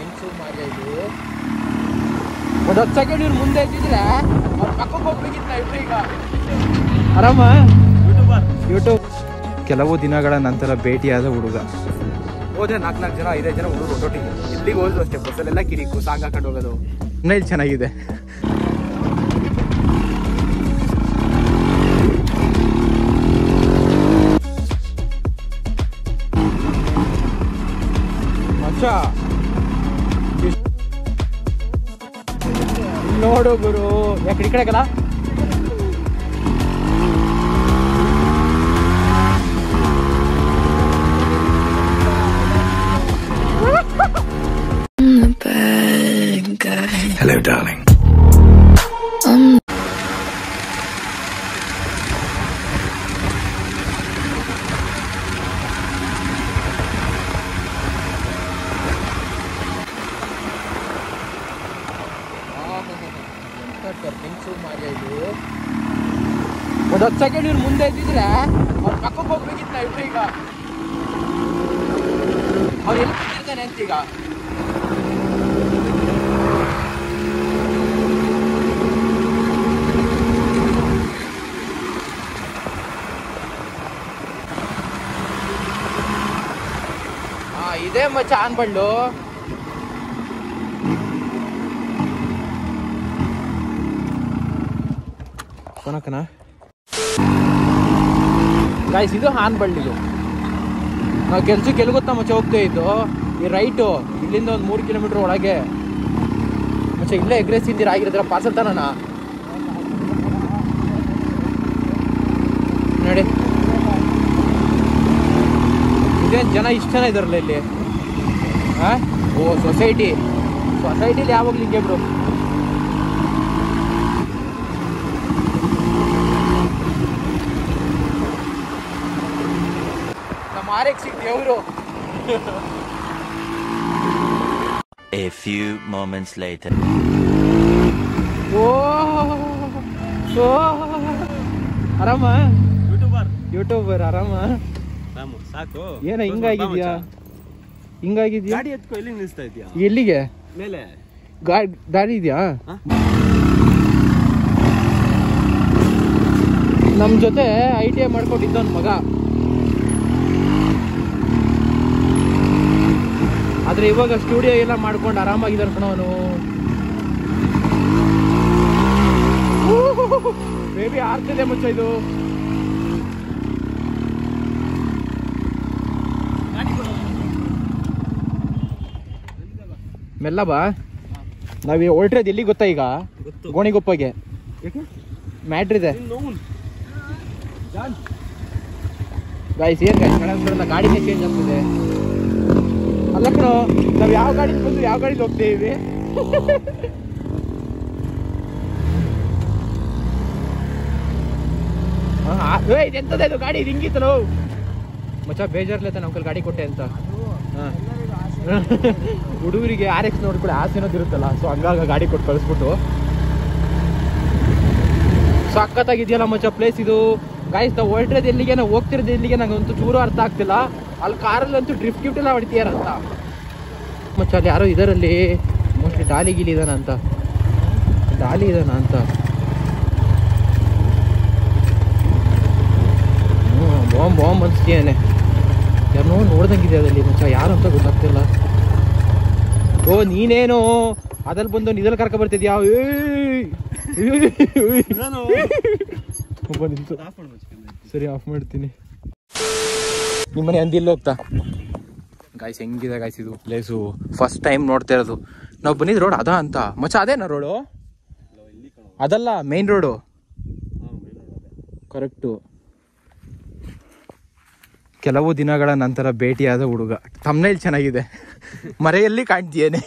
ಹೆಂಗ್ಸು ಮಾರ್ಯ ಇದು ಒಂದು ಹತ್ತು ಸೆಕೆಂಡ್ ಇವ್ರು ಮುಂದೆ ಇದ್ದಿದ್ರೆ ಅವ್ರ ಪಕ್ಕಕ್ಕೆ ಹೋಗ್ಬೇಕಿತ್ತು ಇಬ್ರು ಈಗ ಆರಾಮ ಯೂಟ್ಯೂಬ್ ಕೆಲವು ದಿನಗಳ ನಂತರ ಭೇಟಿಯಾದ ಹುಡುಗ ಹೋದ್ರೆ ನಾಲ್ಕು ನಾಲ್ಕು ಜನ ಐದೈದು ಜನ ಹುಡುಗರು ಒಟ್ಟೊಟ್ಟಿಗೆ ಇಲ್ಲಿಗೆ ಹೋದ್ರು ಅಷ್ಟೇ ಬಸ್ಸಲ್ಲೆಲ್ಲ ಕಿರಿಕು ಸಾಂಗ್ ಹಾಕೊಂಡು ಹೋಗೋದು ಇನ್ನೂ ಇಲ್ಲಿ ಚೆನ್ನಾಗಿದೆ ಮಚ್ಚ ಇಷ್ಟ್- ನೋಡು ಗುರು ಯಾಕೆ ಈ ಕಡೆಗಲ್ಲ I'm the bad guy. Hello, darling. I'm ಹೆಂಗ್ಸು ಮಾರ್ಯ ಇದು ಒಂದು ಹತ್ತು ಸೆಕೆಂಡ್ ಇವ್ರು ಮುಂದೆ ಇದ್ದಿದ್ರೆ ಅವ್ರ ಪಕ್ಕಕ್ಕೆ ಹೋಗ್ಬೇಕಿತ್ತು ಇಬ್ರು ಈಗ ಅವ್ರು ಎಲ್ಲಿ ಕೂತಿರ್ತಾನೆ ಅಂತೀಗ ಹಾ ಇದೇ ಮಚ್ಚ ಆನ್ಬಂಡು ಕೊನಕನ ಗಾಯ್ಸ್ ಇದು ಹಾನ್ ಬಳ್ಳಿ ಇದು ನಾವು ಕೆಲ್ಸಕ್ಕೆ ಎಲ್ಲಿ ಗೊತ್ತಾ ಮಚ್ಚ ಹೋಗ್ತಾ ಇದ್ದು ಈ ರೈಟು ಇಲ್ಲಿಂದ ಒಂದು ಮೂರು ಕಿಲೋಮೀಟ್ರ್ ಒಳಗೆ ಮಚ್ಚ ಇಲ್ಲೇ ಎಗ್ರೆಸ್ ತಿಂದಿರ ಆಗಿರೋದ್ರ ಪಾರ್ಸಲ್ ತಾನಣ್ಣ ನೋಡಿ ಇದೇನು ಜನ ಇಷ್ಟು ಜನ ಇದಾರಲ್ಲ ಇಲ್ಲಿ ಹಾಂ ಓ ಸೊಸೈಟಿ ಸೊಸೈಟಿಲಿ ಯಾವಾಗಲೂ ಹಿಂಗೆ ಬ್ರೋ ನಮ್ಮ ಆರೆಕ್ ಸಿಗ್ ದೇವರು A few moments later. ಓ ಓ ಆರಾಮ ಯೂಟ್ಯೂಬರ್ ಯೂಟ್ಯೂಬರ್ ಆರಾಮ ರಾಮು ಸಾಕು ಏನ ಹಿಂಗಾಗಿದ್ಯಾ ಹಿಂಗಾಗಿದ್ಯಾ ಗಾಡಿ ಎತ್ಕೊ ಎಲ್ಲಿ ನಿಲ್ಸ್ತಾ ಇದೀಯಾ ಎಲ್ಲಿಗೆ ಮೇಲೆ ಗಾಡಿ ದಾರಿ ಇದೆಯಾ ಹ? ನಮ್ಮ ಜೊತೆ ಐ ಟಿ ಐ ಮಾಡ್ಕೊಂಡಿದ್ದವನ್ ಮಗ ಆದ್ರೆ ಇವಾಗ ಸ್ಟುಡಿಯೋ ಎಲ್ಲ ಮಾಡ್ಕೊಂಡು ಆರಾಮಾಗಿದ್ದಾನೆ ಕಣವನು ಬೇಬಿ ಆರ್ತಿದೆ ಮುಚ್ಚ ಇದು ಮೆಲ್ಲ ಬಾ ನಾವ್ ಹೊರಟಿರೋದು ಎಲ್ಲಿ ಗೊತ್ತಾ ಈಗ ಗೊತ್ತು ಗೋಣಿಗೊಪ್ಪಗೆ ಯಾಕೆ ಮ್ಯಾಟ್ರ್ ಇದೆ ನಿನ್ ನೋವು ಜಾನ್ ಗಾಯ್ಸ್ ಏನ್ ಗಾಯ್ಸ್ ಕಣ ಗಾಡಿನೇ ಚೇಂಜ್ ಆಗ್ತಿದೆ ಅಲ್ಲ ಕಣೋ ನಾವ್ ಯಾವ ಗಾಡಿ ಬಂದು ಯಾವ ಗಾಡಿಲಿ ಹೋಗ್ತೀವಿ ಎಂತದ ಇದು ಗಾಡಿ ಹಿಂಗಿತ್ತಲೋ ಮಚ್ಚ ಬೇಜಾರ್ಲತ್ತ ನಮ್ಮ ಕೈಲಿ ಗಾಡಿ ಕೊಟ್ಟೆ ಅಂತ ಹುಡುಗರಿಗೆ ಆರ್ ಎಕ್ಸ್ ನೋಡ್ಕೊಳ್ಳಿ ಆಸೆ ಅನ್ನೋದು ಇರುತ್ತಲ್ಲ ಸೊ ಹಂಗಾಗ ಗಾಡಿ ಕೊಟ್ಟು ಕಳಿಸ್ಬಿಟ್ಟು ಸಖತ್ತಾಗಿದೆಯಲ್ಲ ಮಚ್ಚ ಪ್ಲೇಸ್ ಇದು ಗಾಯ್ಸ್ ನಾವು ಹೊರಟಿರೋದು ಎಲ್ಲಿಗೆ ನಾವು ಹೋಗ್ತಿರೋದು ಎಲ್ಲಿಗೆ ನಂಗೆ ಅಂತೂ ಚೂರು ಅರ್ಥ ಆಗ್ತಿಲ್ಲ ಅಲ್ಲಿ ಕಾರಲ್ಲಂತೂ ಡ್ರಿಫ್ಟ್ ಗಿಫ್ಟ್ ಎಲ್ಲ ಹೊಡಿತೀಯಾರಂತ ಮಚ್ಚ ಅಲ್ಲಿ ಯಾರೋ ಇದರಲ್ಲಿ ಮೋಸ್ಟ್ಲಿ ಡಾಲಿ ಗಿಲಿ ಇದಾನ ಅಂತ ಡಾಲಿ ಇದಾನ ಅಂತ ಹ್ಞೂ ಬಾಂಬ್ ಬಾಂಬ್ ಅನ್ಸ್ತೀಯಾನೆ ಯಾರನ್ನೋ ನೋಡ್ದಂಗಿದೆ ಅದಲ್ಲಿ ಮಚ್ಚ ಯಾರು ಅಂತ ಗೊತ್ತಾಗ್ತಿಲ್ಲ ಓ ನೀನೇನು ಅದಲ್ಲಿ ಬಂದು ಇದಲ್ಲಿ ಕರ್ಕ ಬರ್ತಿದ್ಯಾ ಏಯ್! ಏಯ್! ನಾನು ಒಬ್ಬ ನಿಂತು ಆಫ್ ಮಾಡು ಮಚ್ಚ camera. ಸರಿ ಆಫ್ ಮಾಡ್ತೀನಿ ನಿಮ್ಮನೆ ಅಂದಿಲ್ಲ ಹೋಗ್ತಾ ಗಾಯ್ಸ್ ಹೆಂಗಿದೆ ಗಾಯ್ಸ್ ಇದು ಪ್ಲೇಸು ಫಸ್ಟ್ ಟೈಮ್ ನೋಡ್ತಾ ಇರೋದು ನಾವು ಬಂದಿದ್ದು ರೋಡ್ ಅದ ಅಂತ ಮಚ್ಚ ಅದೇನಾ ರೋಡು ಇಲ್ಲ, ಇಲ್ಲಿ ಕಣೋ. ಅದಲ್ಲ ಮೇನ್ ರೋಡು ಹಾ, main road ಅದೇ. ಕರೆಕ್ಟು ಕೆಲವು ದಿನಗಳ ನಂತರ ಭೇಟಿಯಾದ ಹುಡುಗ ತಮ್ಮನೇಲಿ ಚೆನ್ನಾಗಿದೆ ಮರೆಯಲ್ಲಿ ಕಾಣ್ತೀಯೇನೆ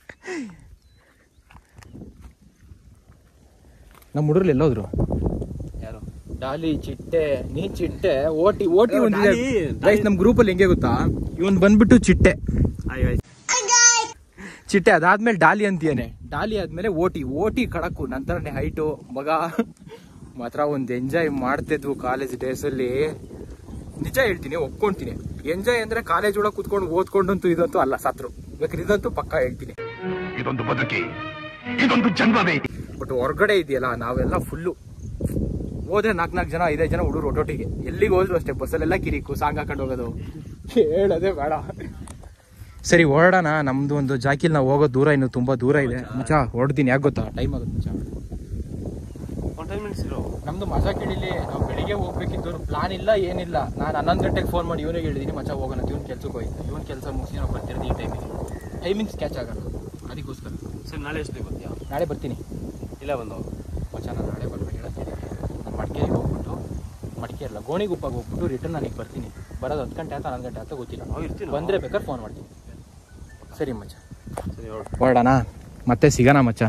ನಮ್ಮ ಹುಡುಗರು ಎಲ್ಲೋದ್ರು ಯಾರು ಡಾಲಿ ಚಿಟ್ಟೆ ನೀ ಚಿಟ್ಟೆ ಓಟಿ ಓಟಿ ಓ, ಒಂದಿದೆ ಡಾಲಿ, ಗೈಸ್ ಡಾಲಿ. ನಮ್ಮ ಗ್ರೂಪಲ್ಲಿ ಹೆಂಗೆ ಗೊತ್ತಾ ಇವನ್ ಬಂದ್ಬಿಟ್ಟು ಚಿಟ್ಟೆ ಆಯ್ ಆಯ್ ಚಿಟ್ಟೆ ಅದಾದ್ಮೇಲೆ ಡಾಲಿ ಅಂತೀಯನೆ ಡಾಲಿ ಆದ್ಮೇಲೆ ಓಟಿ ಓಟಿ ಕಡಕು ನಂತರನೇ ಹೈಟು ಮಗ ಮಾತ್ರ ಒಂದು ಎಂಜಾಯ್ ಮಾಡ್ತಿದ್ವು ಕಾಲೇಜ್ ಡೇಸಲ್ಲಿ ನಿಜ ಹೇಳ್ತೀನಿ ಒಪ್ಕೊಂತೀನಿ ಎಂಜಾಯ್ ಅಂದ್ರೆ ಕಾಲೇಜ್ ಒಳಗೆ ಕುತ್ಕೊಂಡು ಓದ್ಕೊಂಡಂತೂ ಇದಂತೂ ಅಲ್ಲ ಸತ್ರು ಬೇಕಾದ್ರೆ ಇದಂತೂ ಪಕ್ಕ ಹೇಳ್ತೀನಿ ಇದೊಂದು ಬದುಕಿ ಇದೊಂದು ಜನ್ಮವೇ ಬಟ್ ಹೊರಗಡೆ ಇದೆಯಲ್ಲ ನಾವೆಲ್ಲ ಫುಲ್ಲು ಹೋದ್ರೆ ನಾಲ್ಕು ನಾಲ್ಕು ಜನ ಐದೈದು ಜನ ಹುಡುಗರು ಒಟ್ಟೊಟ್ಟಿಗೆ ಎಲ್ಲಿಗೆ ಹೋದ್ರು ಅಷ್ಟೇ ಬಸ್ಸಲ್ಲೆಲ್ಲ ಕಿರಿಕು ಸಾಂಗ್ ಹಾಕೊಂಡು ಹೋಗೋದು ಹೇಳೋದೇ ಬೇಡ ಸರಿ ಹೊರಡೋಣ ನಮ್ದು ಒಂದು ಜಾಕಿಲ್ ನಾವು ಹೋಗೋ ದೂರ ಇನ್ನು ತುಂಬಾ ದೂರ ಇದೆ ಮಚ್ಚ ಹೊರಡ್ತೀನಿ ಯಾಕೆ ಗೊತ್ತಾ ಟೈಮ್ ಆಗುತ್ತೆ ಮಚ್ಚ ಒಂದು ಟೈಮ್ ಮಿನಿಟ್ಸ್ ಇರೋ ನಮ್ದು ಮಜಾ ಕೇಳಿಲಿ ನಾವು ಬೆಳಿಗ್ಗೆ ಹೋಗ್ಬೇಕಿತ್ತು ಪ್ಲಾನ್ ಇಲ್ಲ ಏನಿಲ್ಲ ನಾನು ಹನ್ನೊಂದು ಗಂಟೆಗೆ ಫೋನ್ ಮಾಡಿ ಇವನಿಗೆ ಹೇಳಿದೀನಿ ಮಚ್ಚ ಹೋಗೋಣ ಇವನ್ ಕೆಲ್ಸಕ್ಕೆ ಹೋಯ್ತು ಇವನ್ ಕೆಲಸ ಮುಗಿಸಿ ನಾವು ಬರ್ತಿರೋದು ಈ ಟೈಮಿಗೆ ಟೈಮಿಂಗ್ಸ್ ಕ್ಯಾಚ್ ಆಗಲ್ಲ ಅದಕ್ಕೋಸ್ಕರ ಸರಿ ನಾಳೆ ಎಷ್ಟು ಬರ್ತೀಯಾ ನಾಳೆ ಬರ್ತೀನಿ ಇಲ್ಲ ಬಂದು ಮಚ್ಚ ನಾನು ನಾಳೆ ಬರ್ಬೇಕು ಹೇಳ್ತೀನಿ ನಾನು ಮಡಿಕೇರಿಗೆ ಹೋಗ್ಬಿಟ್ಟು ಮಡಿಕೇರಿ ಅಲ್ಲ ಗೋಣಿಗುಪ್ಪಗೆ ಹೋಗ್ಬಿಟ್ಟು ರಿಟರ್ನ್ ನನಗೆ ಬರ್ತೀನಿ ಬರೋದು ಹತ್ತು ಗಂಟೆ ಅಂತ ಹನ್ನೊಂದು ಗಂಟೆ ಅಂತ ಗೊತ್ತಿಲ್ಲ ನಾವು ಇರ್ತೀವಿ ಬಂದರೆ ಬೇಕಾದ್ರೆ ಫೋನ್ ಮಾಡ್ತೀನಿ ಸರಿ ಮಚ್ಚ ಸರಿ ಹೊರಡು ಹೊರಡೋಣ ಮತ್ತೆ ಸಿಗೋಣ ಮಚ್ಚ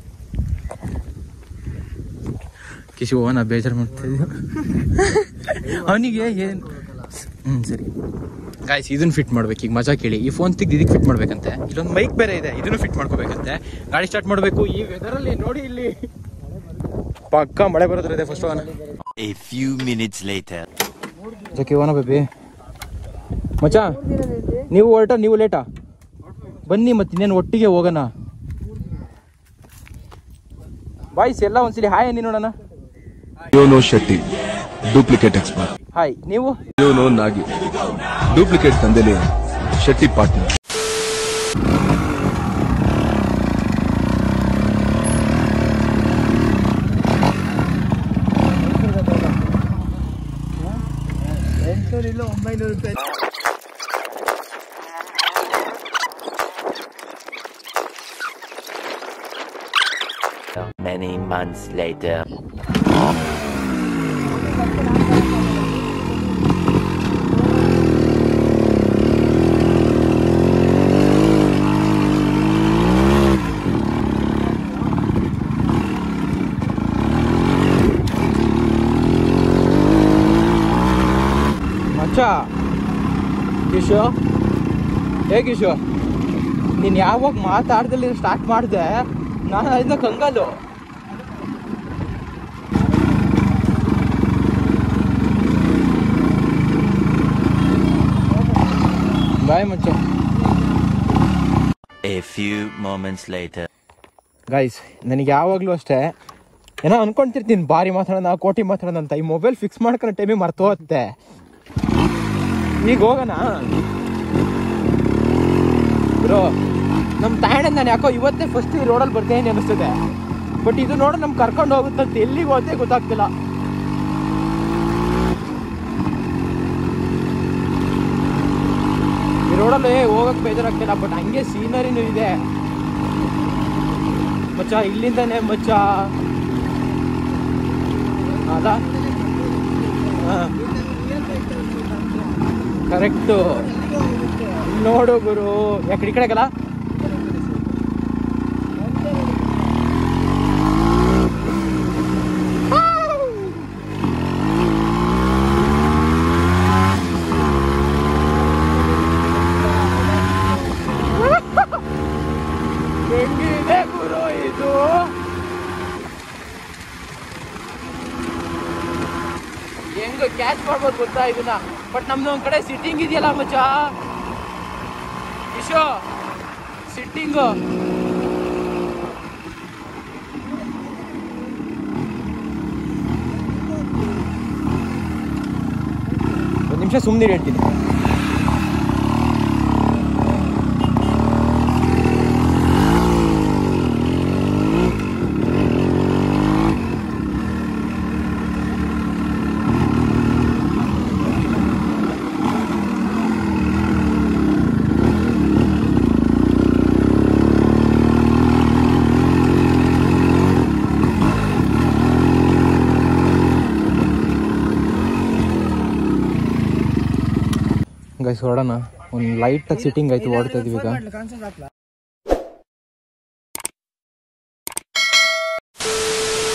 ಕಿಶು ನಾ ಬೇಜಾರು ಮಾಡ್ತಾ ಅವನಿಗೆ ಏನು ಹ್ಞೂ ಸರಿ ಗಾಯ್ಸ್ ಇದನ್ನ ಫಿಟ್ ಮಾಡ್ಬೇಕು ಈಗ ಮಜಾ ಕೇಳಿ ಈ ಫೋನ್ ತೆಗ್ದು ಇದಕ್ಕೆ ಫಿಟ್ ಮಾಡ್ಬೇಕಂತೆ ಇಲ್ಲೊಂದು ಮೈಕ್ ಬೇರೆ ಇದೆ ಇದನ್ನು ಫಿಟ್ ಮಾಡ್ಕೋಬೇಕಂತೆ ಗಾಡಿ ಸ್ಟಾರ್ಟ್ ಮಾಡಬೇಕು ಈ ವೆದರಲ್ಲಿ ನೋಡಿ ಇಲ್ಲಿ ಪಕ್ಕ ಮಳೆ ಬರೋದ್ರ ಇದೆ ಫಸ್ಟ್ ಹೋಗೋಣ A few minutes later. ಜಕ್ಕೆ ಹೋಗೋಣ ಬೇಬಿ ಮಚ್ಚ ನೀವು ಹೊರಟ ನೀವು ಲೇಟಾ ಬನ್ನಿ ಮತ್ತೆ ಇನ್ನೇನು ಒಟ್ಟಿಗೆ ಹೋಗೋಣ ಬಾಯ್ಸ್ ಎಲ್ಲ ಒಂದ್ಸಲಿ ಹಾಯ್ ಅನ್ನಿ ನೋಡೋಣ ಯೋನೋ ಶೆಟ್ಟಿ ಡೂಪ್ಲಿಕೇಟ್ ಎಕ್ಸ್ಪರ್ಟ್ ಹಾಯ್ ನೀವು ಯೋನೋ ನಾಗಿ ಡೂಪ್ಲಿಕೇಟ್ ತಂದೆಲಿ Shetty partner Many months later. ಮಚ್ಚ ಕಿಶೋ ಹೇ ಕಿಶೋ ನೀನು ಯಾವಾಗ ಮಾತಾಡ್ದಲ್ಲಿ ಸ್ಟಾರ್ಟ್ ಮಾಡಿದೆ ನಾನು ಅದನ್ನ ಕಂಗಲ್ಲು ಬಾಯ್ ಮಚ್ಚ A few moments later. Guys ನನಗೆ ಯಾವಾಗಲೂ ಅಷ್ಟೇ ಏನೋ ಅನ್ಕೊಂತಿರ್ತೀನಿ ಭಾರಿ ಮಾತಾಡೋಣ ಕೋಟಿ ಮಾತಾಡೋಣ ಅಂತ ಈ ಮೊಬೈಲ್ ಫಿಕ್ಸ್ ಮಾಡ್ಕೊಳ್ಳೋ ಟೈಮಿಗೆ ಮರ್ತು ಹೋಗುತ್ತೆ ಈಗ ಹೋಗೋಣ ಬ್ರೋ ನಮ್ಮ ತಾಯಣ್ಣ ನಾನು ಯಾಕೋ ಇವತ್ತೇ ಫಸ್ಟ್ ಈ ರೋಡಲ್ಲಿ ಬರ್ತೇನೆ ಅನಿಸ್ತದೆ ಬಟ್ ಇದು ನೋಡ ನಮ್ಗೆ ಕರ್ಕೊಂಡು ಹೋಗುತ್ತಂತ ಎಲ್ಲಿಗೆ ಹೋಗುತ್ತೆ ಗೊತ್ತಾಗ್ತಿಲ್ಲ ಈ ರೋಡಲ್ಲಿ ಹೋಗಕ್ಕೆ ಬೇಜಾರಾಗ್ತಿಲ್ಲ ಬಟ್ ಹಂಗೆ ಸೀನರಿನೂ ಇದೆ ಮಚ್ಚ ಇಲ್ಲಿಂದಾನೆ ಮಚ್ಚ ಅದ ಕರೆಕ್ಟು ನೋಡು ಗುರು ಯಾಕಡೆ ಈ ಕಡೆಗಲ್ಲ ಹೆಂಗಿದೆ ಗುರು ಇದು ಹೆಂಗ ಕ್ಯಾಚ್ ಮಾಡ್ಬೋದು ಗೊತ್ತಾ ಇದನ್ನ ಬಟ್ ನಮ್ದು ಒಂದ್ ಕಡೆ ಸಿಟ್ಟಿಂಗ್ ಇದೆಯಲ್ಲ ಮಚ್ಚ ಇಶೋ ಸಿಟ್ಟಿಂಗು ಒಂದು ನಿಮಿಷ ಸುಮ್ಮನೆ ಹೇಳ್ತೀನಿ ಗೈಸ್ ಹೊರಡೋಣ ಒಂದು ಲೈಟಾಗಿ ಸಿಟ್ಟಿಂಗ್ ಆಯ್ತು ಹೊಡ್ತಾ ಇದೀವಿ ಈಗ